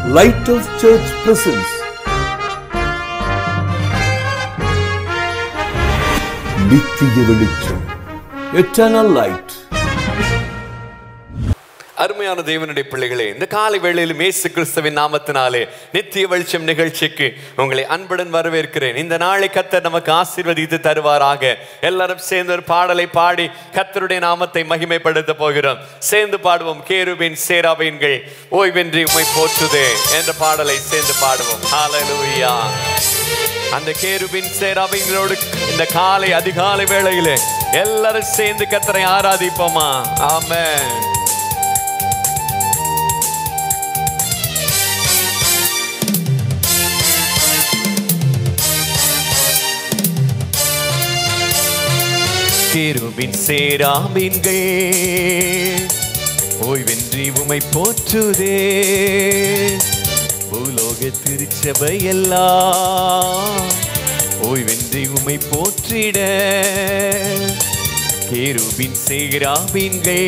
Light of Church presents நித்திய வெளிச்சம் eternal light அருமையான தேவனுடைய பிள்ளைகளே இந்த காலை வேளையிலும் இயேசு கிறிஸ்துவின் நாமத்தினாலே நித்திய வெளிச்சம் நிகழ்ச்சிக்கு உங்களை அன்புடன் வரவேற்கிறேன் இந்த நாளை கத்தர் நமக்கு ஆசீர்வதித்து தருவாராக எல்லாரும் சேர்ந்து ஒரு பாடலை பாடி கத்தருடைய நாமத்தை மகிமைப்படுத்த போகிறோம் சேர்ந்து பாடுவோம் கேருவின் சேராவின்கள் ஓய்வென்றி உம்மை போற்றுதே என்ற பாடலை சேர்ந்து பாடுவோம் ஹalleluya அந்த கேருபின் சேராவிங்களோடு இந்த காலை அதிகாலை வேளையிலே எல்லாரும் சேர்ந்து கத்தரை ஆராதிப்போமா ஆமென் கேருபின் சேராமீன்கள் ஓய்வென்றி உமை போற்றுதே பூலோக திருச்சபை எல்லாம் ஓய்வென்றி உமை போற்றிட கேருபின் சேராமீன்கள்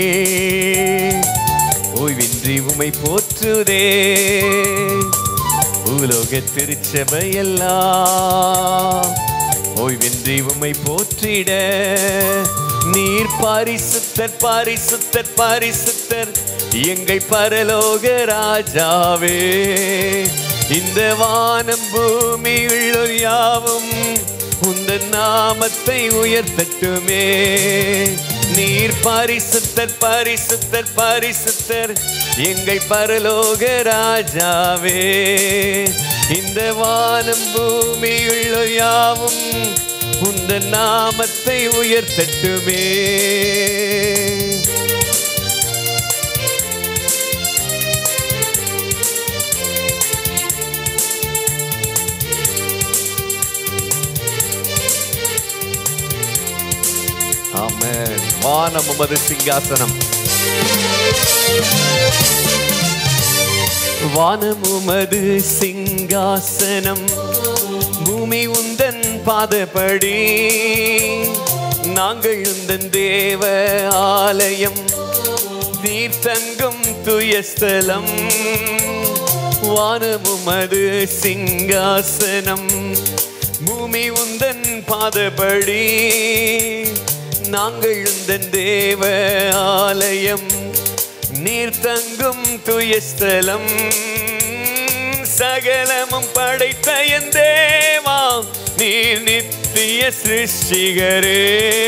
ஓய்வின்றி உமை போற்றுதே பூலோக திருச்சபை எல்லாம் ஓய்வின்றி உம்மை போற்றிட நீர் பாரிசுத்தர் பாரிசுத்தர் பாரிசுத்தர் எங்கள் பரலோக ராஜாவே இந்த வானம் பூமி உள்ளோர் யாவும் உந்த நாமத்தை உயர்த்தட்டுமே நீர் பாரிசுத்தர் பாரிசுத்தர் பாரிசுத்தர் எங்கள் பரலோக ராஜாவே இந்த வானம் பூமி உள்ள யாவும் உந்த நாமத்தை உயர்த்தட்டுமே ஆமென் வானம் உமது சிங்காசனம் வானம் உமது சிங்காசனம் பூமி உந்தன் பாதப்படி நாங்கள் உந்தன் தேவ ஆலயம் தீர்த்தங்கும் துயஸ்தலம் வானம் உமது சிங்காசனம் பூமி உந்தன் பாதப்படி நாங்கள் உந்தன் தேவ ஆலயம் நீர் தங்கும் துயஸ்தலம் சகலமும் படைத்த என் தேவா நீர் நித்திய சிருஷ்டிகரே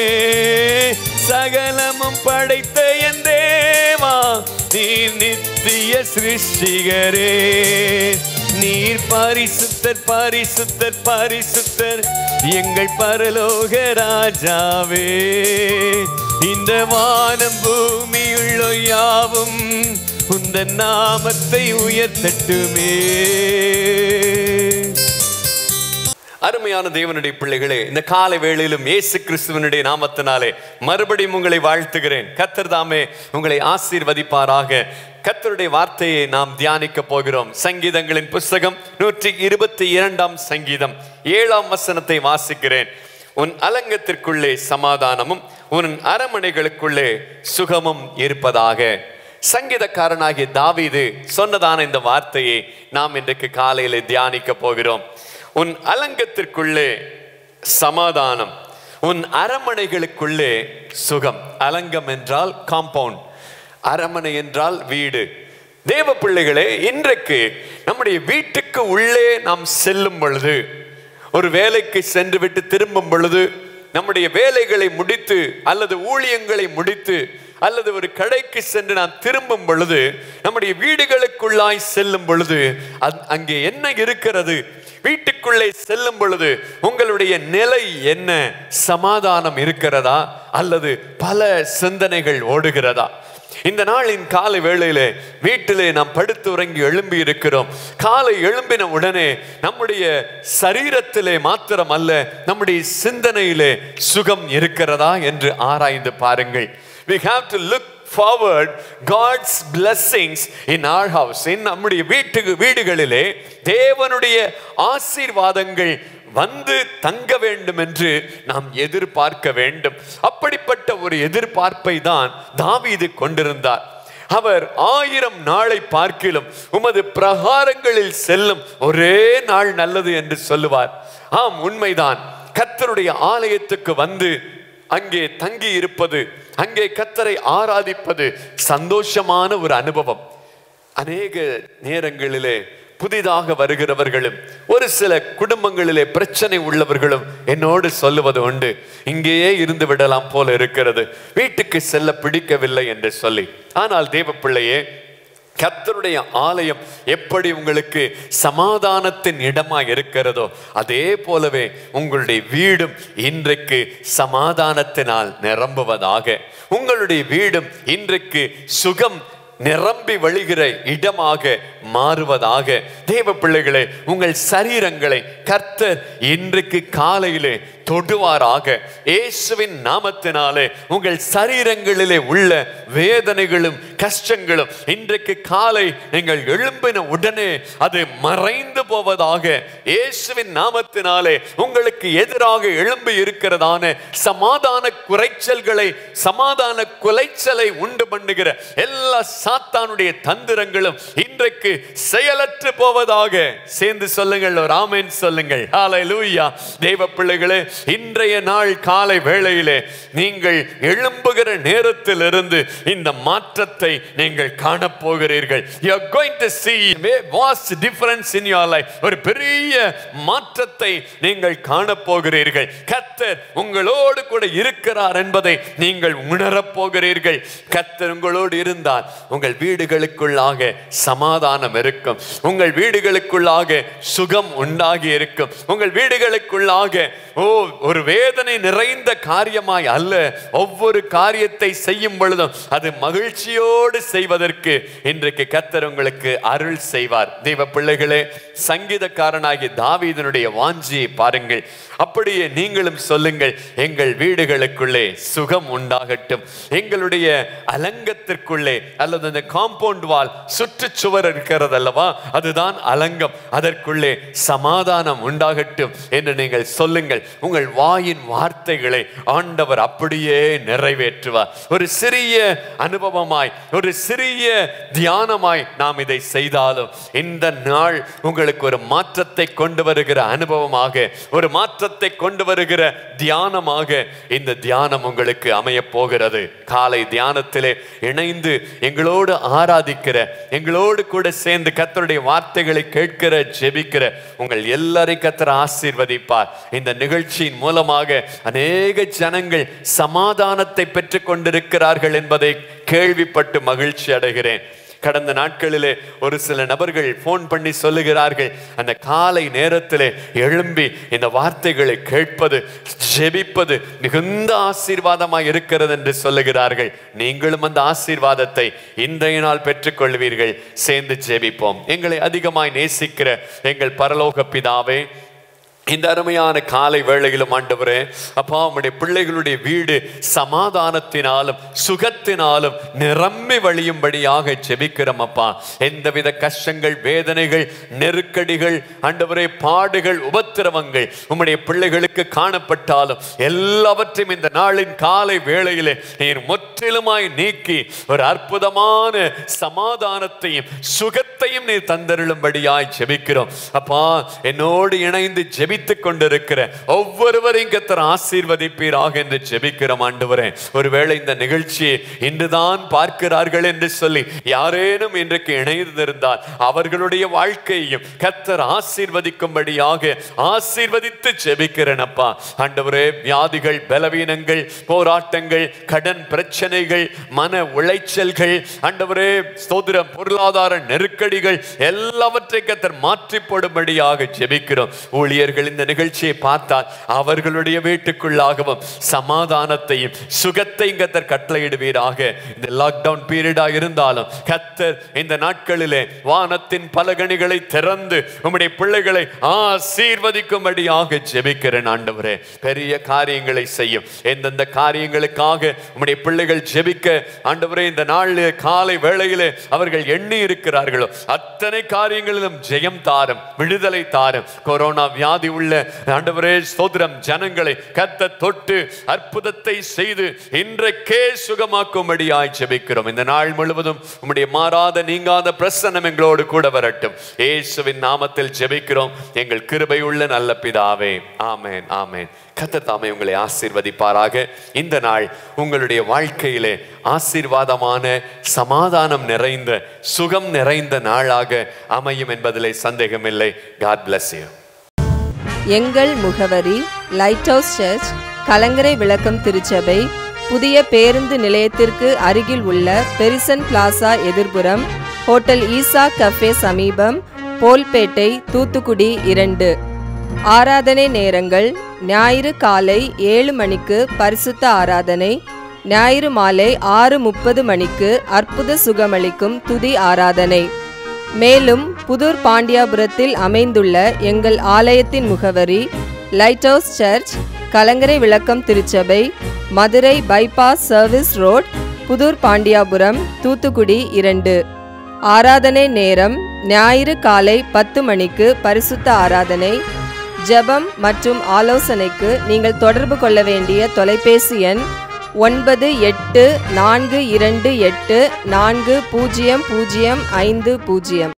சகலமும் படைத்த என் தேவா நீர் நித்திய சிருஷ்டிகரே நீர் பாரிசுத்தர் பாரிசுத்தர் பாரிசுத்தர் எங்கள் பரலோக ராஜாவே இந்த வானம் பூமி உள்ள யாவும் உந்த நாமத்தை உயர்த்தட்டுமே அருமையான தேவனுடைய பிள்ளைகளே இந்த காலை வேளையிலும் இயேசு கிறிஸ்துவனுடைய நாமத்தினாலே மறுபடியும் உங்களை வாழ்த்துகிறேன் கத்தர் தாமே உங்களை ஆசீர்வதிப்பாராக கத்தருடைய வார்த்தையை நாம் தியானிக்க போகிறோம் சங்கீதங்களின் புஸ்தகம் நூற்றி இருபத்தி இரண்டாம் சங்கீதம் ஏழாம் வசனத்தை வாசிக்கிறேன் உன் அலங்கத்திற்குள்ளே சமாதானமும் உன் அரமனைகளுக்குள்ளே சுகமும் இருப்பதாக சங்கீதக்காரனாகிய தாவீது சொன்னதான இந்த வார்த்தையை நாம் இன்றைக்கு காலையில தியானிக்க போகிறோம் உன் அலங்கத்திற்குள்ளே சமாதானம் உன் அரமனைகளுக்குள்ளே சுகம் அலங்கம் என்றால் காம்பவுண்ட் அரமனை என்றால் வீடு தேவ பிள்ளைகளே இன்றைக்கு நம்முடைய வீட்டுக்கு உள்ளே நாம் செல்லும் பொழுது ஒரு வேலைக்கு சென்று விட்டு திரும்பும் பொழுது நம்முடைய வேலைகளை முடித்து அல்லது ஊழியங்களை முடித்து அல்லது ஒரு கடைக்கு சென்று நாம் திரும்பும் பொழுது நம்முடைய வீடுகளுக்குள்ளாய் செல்லும் பொழுது அத்- அங்கே என்ன இருக்கிறது வீட்டுக்குள்ளே செல்லும் பொழுது உங்களுடைய நிலை என்ன சமாதானம் இருக்கிறதா அல்லது பல சிந்தனைகள் ஓடுகிறதா இந்த நாளின் காலை வேளையிலே வீட்டிலே நாம் படுத்து உறங்கி எழும்பி இருக்கிறோம் காலை எழும்பின உடனே நம்முடைய சரீரத்திலே மாத்திரம் அல்ல நம்முடைய சிந்தனையிலே சுகம் இருக்கிறதா என்று ஆராய்ந்து பாருங்கள் we have to look forward God's blessings in our house in நம்முடைய வீட்டுக்கு வீடுகளிலே தேவனுடைய ஆசீர்வாதங்கள் வந்து தங்க வேண்டும் என்று நாம் எதிர்பார்க்க வேண்டும் அப்படிப்பட்ட ஒரு எதிர்பார்ப்பை தான் தாவீது கொண்டிருந்தார் அவர் ஆயிரம் நாளை பார்க்கிலும் உமது பிரகாரங்களில் செல்லும் ஒரே நாள் நல்லது என்று சொல்லுவார் ஆம் உண்மைதான் கர்த்தருடைய ஆலயத்துக்கு வந்து அங்கே தங்கி இருப்பது அங்கே கத்தரை ஆராதிப்பது சந்தோஷமான ஒரு அனுபவம் அநேக நேரங்களிலே புதிதாக வருகிறவர்களும் ஒரு சில குடும்பங்களிலே பிரச்சனை உள்ளவர்களும் என்னோடு சொல்லுவது உண்டு இங்கேயே இருந்து விடலாம் போல இருக்கிறது வீட்டுக்கு செல்ல பிடிக்கவில்லை என்று சொல்லி ஆனால் தேவ பிள்ளையே கர்த்தருடைய ஆலயம் எப்படி உங்களுக்கு சமாதானத்தின் இடமா இருக்கிறதோ அதே போலவே உங்களுடைய வீடும் இன்றைக்கு சமாதானத்தினால் நிரம்புவதாக உங்களுடைய வீடும் இன்றைக்கு சுகம் நிரம்பி வழிகிற இடமாக மாறுவதாக தேவ பிள்ளைகளே உங்கள் சரீரங்களை கர்த்தர் இன்றைக்கு காலையிலே தொடுவாராக இயேசுவின் நாமத்தினாலே உங்கள் சரீரங்களிலே உள்ள வேதனைகளும் கஷ்டங்களும் இன்றைக்கு காலை நீங்கள் எழும்பின உடனே அது மறைந்து போவதாக இயேசுவின் நாமத்தினாலே உங்களுக்கு எதிராக எழும்பி இருக்கிறதான சமாதான குறைச்சல்களை சமாதான குலைச்சலை உண்டு பண்ணுகிற எல்லா சாத்தானுடைய தந்திரங்களும் இன்றைக்கு செயலற்று போவதாக சேர்ந்து சொல்லுங்கள் ஒரு ஆமென் சொல்லுங்கள் ஹalleluya தேவ பிள்ளைகளே இன்றைய நாள் காலை வேளையிலே நீங்கள் எழும்புகிற நேரத்திலிருந்து இந்த மாற்றத்தை நீங்கள் காணப் போகிறீர்கள் you are going to see a vast difference in your life ஒரு பெரிய மாற்றத்தை நீங்கள் காணப் போகிறீர்கள் கர்த்தர் உங்களோடு கூட இருக்கிறார் என்பதை நீங்கள் உணரப் போகிறீர்கள் கர்த்தர் உங்களோடு இருந்தால் உங்கள் வீடுகளுக்குள்ளாக சமாதானம் இருக்கும் உங்கள் வீடுகளுக்குள்ளாக சுகம் உண்டாகி இருக்கும் உங்கள் வீடுகளுக்குள்ளாக ஓ ஒரு வேதனை நிறைந்த காரியமாய் அல்ல ஒவ்வொரு காரியத்தை செய்யும் பொழுதும் அது மகிழ்ச்சியோடு செய்வதற்கு இன்றைக்கு கர்த்தர் உங்களுக்கு அருள் செய்வார் தெய்வ பிள்ளைகளே சங்கீதக்காரனாகிய தாவீதனுடைய வாஞ்சியை பாருங்கள் அப்படியே நீங்களும் சொல்லுங்கள் எங்கள் வீடுகளுக்குள்ளே சுகம் உண்டாகட்டும் எங்களுடைய அலங்கத்திற்குள்ளே அல்லது அந்த காம்பவுண்ட் வால் சுற்றுச்சுவர் இருக்கிறது அல்லவா அதுதான் அலங்கம் அதற்குள்ளே சமாதானம் உண்டாகட்டும் என்று நீங்கள் சொல்லுங்கள் உங்கள் வாயின் வார்த்தைகளை ஆண்டவர் அப்படியே நிறைவேற்றுவார் ஒரு சிறிய அனுபவமாய் ஒரு சிறிய தியானமாய் நாம் இதை செய்தாலும் இந்த நாள் உங்களுக்கு ஒரு மாற்றத்தை கொண்டு வருகிற அனுபவமாக ஒரு மாற்றத்தை கொண்டு வருகிற தியானமாக இந்த தியானம் உங்களுக்கு அமைய போகிறது காலை தியானத்திலே இணைந்து எங்களோடு ஆராதிக்கிற எங்களோடு கூட சேர்ந்து கத்தருடைய வார்த்தைகளை கேட்கிற ஜெபிக்கிற உங்கள் எல்லாரையும் கத்தர் ஆசீர்வதிப்பார் இந்த நிகழ்ச்சியின் மூலமாக அநேக ஜனங்கள் சமாதானத்தை பெற்றுக் கொண்டிருக்கிறார்கள் என்பதை கேள்விப்பட்டு மகிழ்ச்சி அடைகிறேன் கடந்த நாட்களிலே ஒரு சில நபர்கள் ஃபோன் பண்ணி சொல்லுகிறார்கள் அந்த காலை நேரத்திலே எழும்பி இந்த வார்த்தைகளை கேட்பது ஜெபிப்பது மிகுந்த ஆசீர்வாதமாய் இருக்கிறது என்று சொல்லுகிறார்கள் நீங்களும் அந்த ஆசீர்வாதத்தை இன்றைய நாள் பெற்றுக்கொள்வீர்கள் சேர்ந்து ஜெபிப்போம் எங்களை அதிகமாய் நேசிக்கிற எங்கள் பரலோக பிதாவே இந்த அருமையான காலை வேளையிலும் ஆண்டவரே அப்பா உம்முடைய பிள்ளைகளுடைய வீடு சமாதானத்தினாலும் சுகத்தினாலும் நிரம்பி வழியும்படியாக ஜெபிக்கிறோம் அப்பா எந்தவித கஷ்டங்கள் வேதனைகள் நெருக்கடிகள் ஆண்டவரே பாடுகள் உபத்திரவங்கள் உம்முடைய பிள்ளைகளுக்கு காணப்பட்டாலும் எல்லாவற்றையும் இந்த நாளின் காலை வேளையிலே நீர் முற்றிலுமாய் நீக்கி ஒரு அற்புதமான சமாதானத்தையும் சுகத்தையும் நீர் தந்தருளும்படியாய் ஜெபிக்கிறோம் அப்பா என்னோடு இணைந்து ஜெபித்துக் கொண்டிருக்கிற ஒவ்வொருவரையும் கத்தர் ஆசீர்வதிப்பீராக என்று ஜெபிக்கிறோம் ஆண்டவரே ஒருவேளை இந்த நிகழ்ச்சியை இன்றுதான் பார்க்கிறார்கள் என்று சொல்லி யாரேனும் இன்றைக்கு இணைந்திருந்தால் அவர்களுடைய வாழ்க்கையையும் கத்தர் ஆசீர்வதிக்கும்படியாக ஆசீர்வதித்து ஜெபிக்கிறேன் அப்பா ஆண்டவரே வியாதிகள் பலவீனங்கள் போராட்டங்கள் கடன் பிரச்சனைகள் மன உளைச்சல்கள் ஆண்டவரே ஸ்தோத்திரம் பொருளாதார நெருக்கடிகள் எல்லாவற்றை கத்தர் மாற்றி போடும்படியாக ஜெபிக்கிறோம் ஊழியர்கள் இந்த நிகழ்ச்சியை பார்த்தால் அவர்களுடைய வீட்டுக்குள்ளாகவும் சமாதானத்தையும் சுகத்தையும் கத்தர் கட்டளையிடுவீராக இந்த லாக்டவுன் பீரியடா இருந்தாலும் கத்தர் இந்த நாட்களிலே வானத்தின் பலகணிகளை திறந்து உம்முடைய பிள்ளைகளை ஆசீர்வதிக்கும்படியாக ஜெபிக்கிறேன் ஆண்டவரே பெரிய காரியங்களை செய்யும் எந்தெந்த காரியங்களுக்காக உம்முடைய பிள்ளைகள் ஜெபிக்க ஆண்டவரே இந்த நாளிலே காலை வேளையிலே அவர்கள் எண்ணி இருக்கிறார்களோ அத்தனை காரியங்களிலும் ஜெயம் தாரும் விடுதலை தாரும் கொரோனா வியாதி உள்ள ஆண்டவரே ஸ்தோத்திரம் ஜனங்களை கத்த தொட்டு அற்புதத்தை செய்து இன்றைக்கே சுகமாக்கும்படியாய் ஜெபிக்கிறோம் இந்த நாள் முழுவதும் உம்முடைய மாறாத நீங்காத பிரசன்னம் எங்களோடு கூட வரட்டும் இயேசுவின் நாமத்தில் ஜெபிக்கிறோம் எங்கள் கிருபை உள்ள நல்ல பிதாவே ஆமென் ஆமென் கத்தர் தாமே உங்களை ஆசீர்வதிப்பாராக இந்த நாள் உங்களுடைய வாழ்க்கையிலே ஆசீர்வாதமான சமாதானம் நிறைந்த சுகம் நிறைந்த நாளாக அமையும் என்பதிலே சந்தேகமில்லை காட் bless you எங்கள் முகவரி லைட் ஹவுஸ் சர்ச் கலங்கரை விளக்கம் திருச்சபை புதிய பேருந்து நிலையத்திற்கு அருகில் உள்ள பெரிசன் பிளாசா எதிர்புறம் ஹோட்டல் ஈசா கஃபே சமீபம் போல்பேட்டை தூத்துக்குடி இரண்டு ஆராதனை நேரங்கள் ஞாயிறு காலை ஏழு மணிக்கு பரிசுத்த ஆராதனை ஞாயிறு மாலை ஆறு முப்பது மணிக்கு அற்புத சுகமளிக்கும் துதி ஆராதனை மேலும் புதூர் பாண்டியாபுரத்தில் அமைந்துள்ள எங்கள் ஆலயத்தின் முகவரி லைட் ஹவுஸ் சர்ச் கலங்கரை விளக்கம் திருச்சபை Madurai bypass service road Pudur Pandiyapuram Thoothukudi இரண்டு ஆராதனை நேரம் ஞாயிறு காலை பத்து மணிக்கு பரிசுத்த ஆராதனை ஜெபம் மற்றும் ஆலோசனைக்கு நீங்கள் தொடர்பு கொள்ள வேண்டிய தொலைபேசி எண் ஒன்பது எட்டு நான்கு இரண்டு எட்டு நான்கு பூஜ்ஜியம் பூஜ்ஜியம் ஐந்து பூஜ்ஜியம்